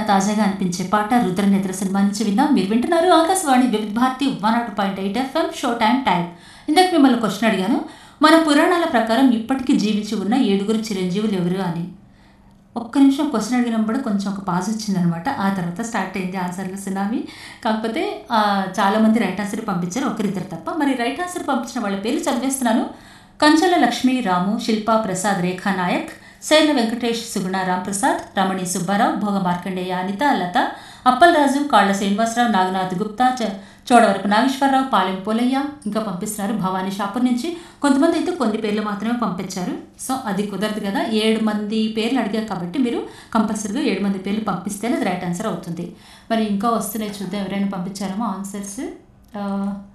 తాజాగా అనిపించే పాట రుద్రనేత్ర సినిమా నుంచి విందాం మీరు వింటున్నారు Akashvani Vividh Bharati one nought point eight FM show time time ఇందాక మిమ్మల్ని క్వశ్చన్ అడిగాను మన పురాణాల ప్రకారం ఇప్పటికీ జీవించి ఉన్న ఏడుగురు చిరంజీవులు ఎవరు అని ఒక్క నిమిషం క్వశ్చన్ అడిగినప్పుడు కొంచెం ఒక పాజ్ వచ్చిందనమాట ఆ తర్వాత స్టార్ట్ అయింది ఆన్సర్ల సునామీ కాకపోతే ఆ, చాలామంది రైట్ ఆన్సర్ పంపించారు ఒకరిద్దరు తప్ప మరి రైట్ ఆన్సర్ పంపించిన వాళ్ళ పేర్లు చదివేస్తున్నాను కంచల లక్ష్మి రాము శిల్పా ప్రసాద్ రేఖా నాయక్ శైల వెంకటేష్ సుగుణ రాంప్రసాద్ రమణి సుబ్బారావు భోగ మార్కండేయ అనిత లత అప్పలరాజు కాళ్ల శ్రీనివాసరావు నాగనాథ్ గుప్తా చ- చోడవరపు నాగేశ్వరరావు పాలెం పోలయ్య ఇంకా పంపిస్తున్నారు భవానీ షాపూర్ నుంచి కొంతమంది అయితే కొన్ని పేర్లు మాత్రమే పంపించారు సో అది కుదరదు కదా ఏడు మంది పేర్లు అడిగారు కాబట్టి మీరు కంపల్సరీగా ఏడు మంది పేర్లు పంపిస్తేనే అది రైట్ ఆన్సర్ అవుతుంది మరి ఇంకా వస్తున్నాయి చూద్దాం ఎవరైనా పంపించారేమో ఆన్సర్స్